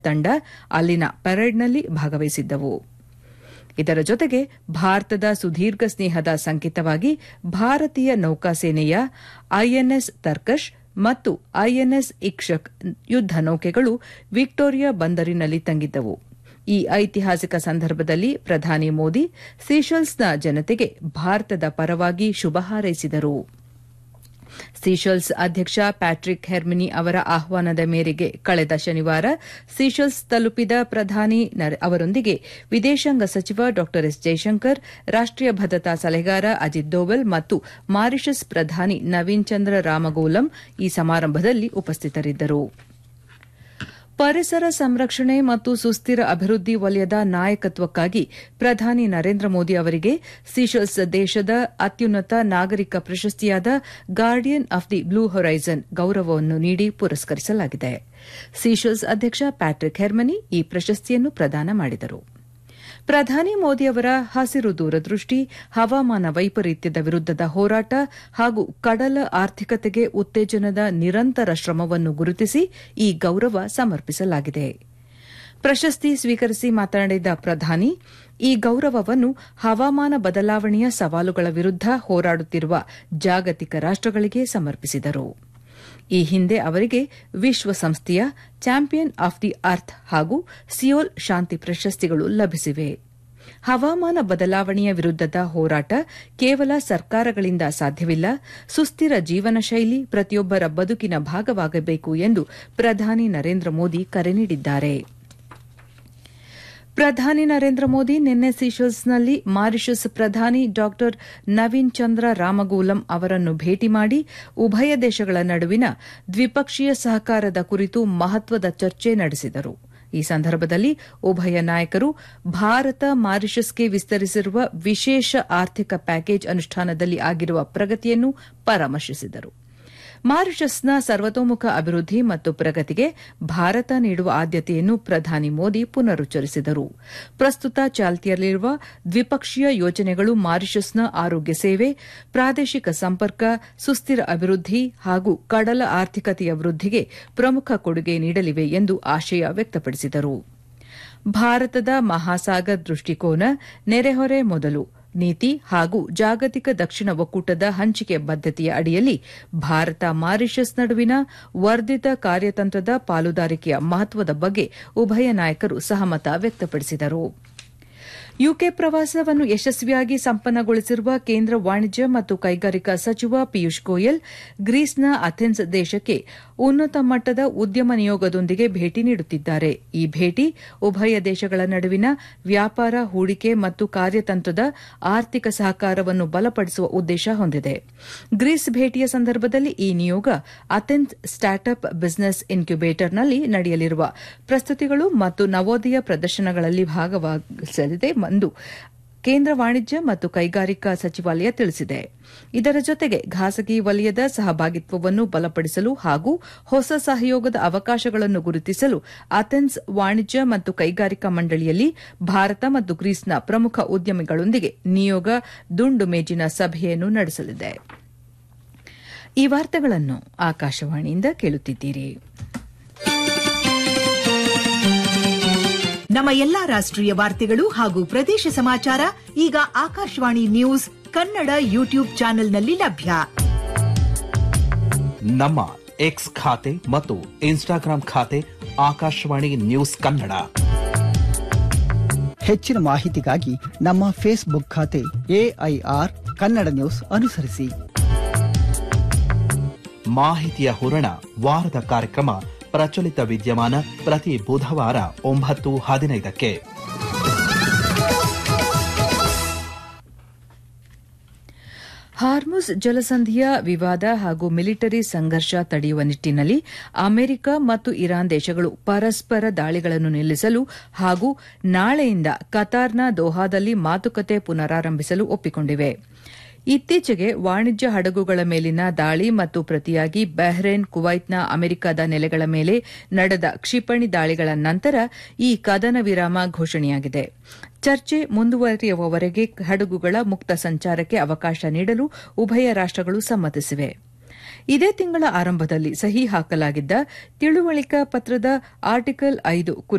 ತಂಡ ಅಲ್ಲಿನ ಪರೇಡ್ನಲ್ಲಿ ಭಾಗವಹಿಸಿದ್ದವು ಇದರ ಜೊತೆಗೆ ಭಾರತದ ಸುದೀರ್ಘ ಸ್ನೇಹದ ಸಂಕೇತವಾಗಿ ಭಾರತೀಯ ನೌಕಾಸೇನೆಯ ಐಎನ್ಎಸ್ ತರ್ಕಶ್ ಮತ್ತು ಐಎನ್ಎಸ್ ಇಕ್ಷಕ್ ಯುದ್ದ ನೌಕೆಗಳು ವಿಕ್ಟೋರಿಯಾ ಬಂದರಿನಲ್ಲಿ ತಂಗಿದ್ದವು ಈ ಐತಿಹಾಸಿಕ ಸಂದರ್ಭದಲ್ಲಿ ಪ್ರಧಾನಿ ಮೋದಿ ಸೀಶೆಲ್ಸ್ನ ಜನತೆಗೆ ಭಾರತದ ಪರವಾಗಿ ಶುಭ ಹಾರೈಸಿದರು ಸೀಶೆಲ್ಸ್ ಅಧ್ಯಕ್ಷ ಪ್ಯಾಟ್ರಿಕ್ ಹೆರ್ಮಿನಿ ಅವರ ಆಹ್ವಾನದ ಮೇರೆಗೆ ಕಳೆದ ಶನಿವಾರ ಸೀಶೆಲ್ಸ್ ತಲುಪಿದ ಪ್ರಧಾನಿ ಅವರೊಂದಿಗೆ ವಿದೇಶಾಂಗ ಸಚಿವ ಡಾ ಎಸ್ ಜೈಶಂಕರ್ ರಾಷ್ಟೀಯ ಭದ್ರತಾ ಸಲಹೆಗಾರ ಅಜಿತ್ ದೋವಲ್ ಮತ್ತು ಮಾರಿಷಸ್ ಪ್ರಧಾನಿ ನವೀನ್ ಚಂದ್ರ ರಾಮಗೋಲಂ ಈ ಸಮಾರಂಭದಲ್ಲಿ ಉಪಸ್ಥಿತರಿದ್ದರು ಪರಿಸರ ಸಂರಕ್ಷಣೆ ಮತ್ತು ಸುಸ್ಥಿರ ಅಭಿವೃದ್ಧಿ ವಲಯದ ನಾಯಕತ್ವಕ್ಕಾಗಿ ಪ್ರಧಾನಿ ನರೇಂದ್ರ ಮೋದಿ ಅವರಿಗೆ ಸೀಶೆಲ್ಸ್ ದೇಶದ ಅತ್ಯುನ್ನತ ನಾಗರಿಕ ಪ್ರಶಸ್ತಿಯಾದ guardian of the blue horizon ಗೌರವವನ್ನು ನೀಡಿ ಪುರಸ್ಕರಿಸಲಾಗಿದೆ ಸೀಶೆಲ್ಸ್ ಅಧ್ಯಕ್ಷ ಪ್ಯಾಟ್ರಿಕ್ ಹೆರ್ಮನಿ ಈ ಪ್ರಶಸ್ತಿಯನ್ನು ಪ್ರದಾನ ಮಾಡಿದರು ಪ್ರಧಾನಿ ಮೋದಿ ಅವರ ಹಸಿರು ದೂರದೃಷ್ಟಿ ಹವಾಮಾನ ವೈಪರೀತ್ಯದ ವಿರುದ್ದದ ಹೋರಾಟ ಹಾಗೂ ಕಡಲ ಆರ್ಥಿಕತೆಗೆ ಉತ್ತೇಜನದ ನಿರಂತರ ಶ್ರಮವನ್ನು ಗುರುತಿಸಿ ಈ ಗೌರವ ಸಮರ್ಪಿಸಲಾಗಿದೆ ಪ್ರಶಸ್ತಿ ಸ್ವೀಕರಿಸಿ ಮಾತನಾಡಿದ ಪ್ರಧಾನಿ ಈ ಗೌರವವನ್ನು ಹವಾಮಾನ ಬದಲಾವಣೆಯ ಸವಾಲುಗಳ ವಿರುದ್ದ ಹೋರಾಡುತ್ತಿರುವ ಜಾಗತಿಕ ರಾಷ್ಟಗಳಿಗೆ ಸಮರ್ಪಿಸಿದರು ಈ ಹಿಂದೆ ಅವರಿಗೆ ವಿಶ್ವಸಂಸ್ಥೆಯ ಚಾಂಪಿಯನ್ ಆಫ್ ದಿ ಅರ್ತ್ ಹಾಗೂ ಸಿಯೋಲ್ ಶಾಂತಿ ಪ್ರಶಸ್ತಿಗಳು ಲಭಿಸಿವೆ ಹವಾಮಾನ ಬದಲಾವಣೆಯ ವಿರುದ್ದದ ಹೋರಾಟ ಕೇವಲ ಸರ್ಕಾರಗಳಿಂದ ಸಾಧ್ಯವಿಲ್ಲ ಸುಸ್ಥಿರ ಜೀವನ ಶೈಲಿ ಪ್ರತಿಯೊಬ್ಬರ ಬದುಕಿನ ಭಾಗವಾಗಬೇಕು ಎಂದು ಪ್ರಧಾನಿ ನರೇಂದ್ರ ಮೋದಿ ಕರೆ ನೀಡಿದ್ದಾರೆ ಪ್ರಧಾನಿ ನರೇಂದ್ರ ಮೋದಿ ನಿನ್ನೆ ಸೀಶೆಲ್ಸ್ನಲ್ಲಿ ಮಾರಿಷಸ್ ಪ್ರಧಾನಿ ಡಾ ನವೀನ್ ಚಂದ್ರ ರಾಮಗೂಲಂ ಅವರನ್ನು ಭೇಟಿ ಮಾಡಿ ಉಭಯ ದೇಶಗಳ ನಡುವಿನ ದ್ವಿಪಕ್ಷೀಯ ಸಹಕಾರದ ಕುರಿತು ಮಹತ್ವದ ಚರ್ಚೆ ನಡೆಸಿದರು ಈ ಸಂದರ್ಭದಲ್ಲಿ ಉಭಯ ನಾಯಕರು ಭಾರತ ಮಾರಿಷಸ್ಗೆ ವಿಸ್ತರಿಸಿರುವ ವಿಶೇಷ ಆರ್ಥಿಕ ಪ್ಯಾಕೇಜ್ ಅನುಷ್ಠಾನದಲ್ಲಿ ಆಗಿರುವ ಪ್ರಗತಿಯನ್ನು ಪರಾಮರ್ಶಿಸಿದರು ಮಾರಿಷಸ್ನ ಸರ್ವತೋಮುಖ ಅಭಿವೃದ್ಧಿ ಮತ್ತು ಪ್ರಗತಿಗೆ ಭಾರತ ನೀಡುವ ಆದ್ಯತೆಯನ್ನು ಪ್ರಧಾನಿ ಮೋದಿ ಪುನರುಚ್ಚರಿಸಿದರು ಪ್ರಸ್ತುತ ಚಾಲ್ತಿಯಲ್ಲಿರುವ ದ್ವಿಪಕ್ಷೀಯ ಯೋಜನೆಗಳು ಮಾರಿಷಸ್ನ ಆರೋಗ್ಯ ಸೇವೆ ಪ್ರಾದೇಶಿಕ ಸಂಪರ್ಕ ಸುಸ್ಥಿರ ಅಭಿವೃದ್ಧಿ ಹಾಗೂ ಕಡಲ ಆರ್ಥಿಕತೆಯ ವೃದ್ಧಿಗೆ ಪ್ರಮುಖ ಕೊಡುಗೆ ನೀಡಲಿವೆ ಎಂದು ಆಶಯ ವ್ಯಕ್ತಪಡಿಸಿದರು ಭಾರತದ ಮಹಾಸಾಗರ್ ದೃಷ್ಟಿಕೋನ ನೆರೆಹೊರೆ ಮೊದಲು ನೀತಿ ಹಾಗೂ ಜಾಗತಿಕ ದಕ್ಷಿಣ ಒಕ್ಕೂಟದ ಹಂಚಿಕೆ ಬದ್ದತೆಯ ಅಡಿಯಲ್ಲಿ ಭಾರತ ಮಾರಿಷಸ್ ನಡುವಿನ ವರ್ಧಿತ ಕಾರ್ಯತಂತ್ರದ ಪಾಲುದಾರಿಕೆಯ ಮಹತ್ವದ ಬಗ್ಗೆ ಉಭಯ ನಾಯಕರು ಸಹಮತ ವ್ಯಕ್ತಪಡಿಸಿದರು ಯುಕೆ ಪ್ರವಾಸವನ್ನು ಯಶಸ್ವಿಯಾಗಿ ಸಂಪನ್ನಗೊಳಿಸಿರುವ ಕೇಂದ್ರ ವಾಣಿಜ್ಯ ಮತ್ತು ಕೈಗಾರಿಕಾ ಸಚಿವ ಪಿಯೂಷ್ ಗೋಯಲ್ ಗ್ರೀಸ್ನ ಅಥೆನ್ಸ್ ದೇಶಕ್ಕೆ ಉನ್ನತ ಮಟ್ಟದ ಉದ್ಯಮ ನಿಯೋಗದೊಂದಿಗೆ ಭೇಟಿ ನೀಡುತ್ತಿದ್ದಾರೆ ಈ ಭೇಟಿ ಉಭಯ ದೇಶಗಳ ನಡುವಿನ ವ್ಯಾಪಾರ ಹೂಡಿಕೆ ಮತ್ತು ಕಾರ್ಯತಂತ್ರದ ಆರ್ಥಿಕ ಸಹಕಾರವನ್ನು ಬಲಪಡಿಸುವ ಉದ್ದೇಶ ಹೊಂದಿದೆ ಗ್ರೀಸ್ ಭೇಟಿಯ ಸಂದರ್ಭದಲ್ಲಿ ಈ ನಿಯೋಗ ಅಥೆನ್ಸ್ ಸ್ಟಾರ್ಟ್ಅಪ್ ಬಿಸಿನೆಸ್ ಇನ್ಕ್ಯುಬೇಟರ್ನಲ್ಲಿ ನಡೆಯಲಿರುವ ಪ್ರಸ್ತುತಿಗಳು ಮತ್ತು ನವೋದಯ ಪ್ರದರ್ಶನಗಳಲ್ಲಿ ಭಾಗವಹಿಸಲಿದೆ ಎಂದು ಕೇಂದ್ರ ವಾಣಿಜ್ಯ ಮತ್ತು ಕೈಗಾರಿಕಾ ಸಚಿವಾಲಯ ತಿಳಿಸಿದೆ ಇದರ ಜೊತೆಗೆ ಖಾಸಗಿ ವಲಯದ ಸಹಭಾಗಿತ್ವವನ್ನು ಬಲಪಡಿಸಲು ಹಾಗೂ ಹೊಸ ಸಹಯೋಗದ ಅವಕಾಶಗಳನ್ನು ಗುರುತಿಸಲು ಅಥೆನ್ಸ್ ವಾಣಿಜ್ಯ ಮತ್ತು ಕೈಗಾರಿಕಾ ಮಂಡಳಿಯಲ್ಲಿ ಭಾರತ ಮತ್ತು ಗ್ರೀಸ್ನ ಪ್ರಮುಖ ಉದ್ಯಮಿಗಳೊಂದಿಗೆ ನಿಯೋಗ ದುಂಡು ಮೇಜಿನ ಸಭೆಯನ್ನು ನಡೆಸಲಿದೆ ಈ ವಾರ್ತೆಗಳನ್ನು ಆಕಾಶವಾಣಿಯಿಂದ ಕೇಳುತ್ತಿದ್ದೀರಿ ನಮ್ಮ ಎಲ್ಲಾ ರಾಷ್ಟ್ರೀಯ ವಾರ್ತೆಗಳು ಹಾಗೂ ಪ್ರದೇಶ ಸಮಾಚಾರ ಈಗ ಆಕಾಶವಾಣಿ ನ್ಯೂಸ್ ಕನ್ನಡ ಯೂಟ್ಯೂಬ್ ಚಾನೆಲ್ನಲ್ಲಿ ಲಭ್ಯ ನಮ್ಮ ಎಕ್ಸ್ ಖಾತೆ ಮತ್ತು ಇನ್ಸ್ಟಾಗ್ರಾಂ ಖಾತೆ ಆಕಾಶವಾಣಿ ನ್ಯೂಸ್ ಕನ್ನಡ ಹೆಚ್ಚಿನ ಮಾಹಿತಿಗಾಗಿ ನಮ್ಮ ಫೇಸ್ಬುಕ್ ಖಾತೆ ಎಐಆರ್ ಕನ್ನಡ ನ್ಯೂಸ್ ಅನುಸರಿಸಿ ಮಾಹಿತಿಯ ಹೂರಣ ವಾರದ ಕಾರ್ಯಕ್ರಮ ಪ್ರಚಲಿತ ವಿದ್ಯಮಾನ ಪ್ರತಿ ಬುಧವಾರ ಒಂಬತ್ತು ಹದಿನೈದಕ್ಕೆ ಹಾರ್ಮುಸ್ ಜಲಸಂಧಿಯ ವಿವಾದ ಹಾಗೂ ಮಿಲಿಟರಿ ಸಂಘರ್ಷ ತಡೆಯುವ ನಿಟ್ಟಿನಲ್ಲಿ ಅಮೆರಿಕ ಮತ್ತು ಇರಾನ್ ದೇಶಗಳು ಪರಸ್ಪರ ದಾಳಿಗಳನ್ನು ನಿಲ್ಲಿಸಲು ಹಾಗೂ ನಾಳೆಯಿಂದ ಕತಾರ್ನ ದೋಹಾದಲ್ಲಿ ಮಾತುಕತೆ ಪುನರಾರಂಭಿಸಲು ಒಪ್ಪಿಕೊಂಡಿವೆ ಇತ್ತೀಚೆಗೆ ವಾಣಿಜ್ಯ ಹಡಗುಗಳ ಮೇಲಿನ ದಾಳಿ ಮತ್ತು ಪ್ರತಿಯಾಗಿ ಬಹ್ರೇನ್ ಕುವೈತ್ನ ಅಮೆರಿಕದ ನೆಲೆಗಳ ಮೇಲೆ ನಡೆದ ಕ್ಷಿಪಣಿ ದಾಳಿಗಳ ನಂತರ ಈ ಕದನ ವಿರಾಮ ಘೋಷಣೆಯಾಗಿದೆ ಚರ್ಚೆ ಮುಂದುವರಿಯುವವರೆಗೆ ಹಡಗುಗಳ ಮುಕ್ತ ಸಂಚಾರಕ್ಕೆ ಅವಕಾಶ ನೀಡಲು ಉಭಯ ರಾಷ್ಟಗಳು ಸಮ್ಮತಿಸಿವೆ ಇದೇ ತಿಂಗಳ ಆರಂಭದಲ್ಲಿ ಸಹಿ ಹಾಕಲಾಗಿದ್ದ ತಿಳುವಳಿಕಾ ಪತ್ರದ ಆರ್ಟಿಕಲ್ ಐದು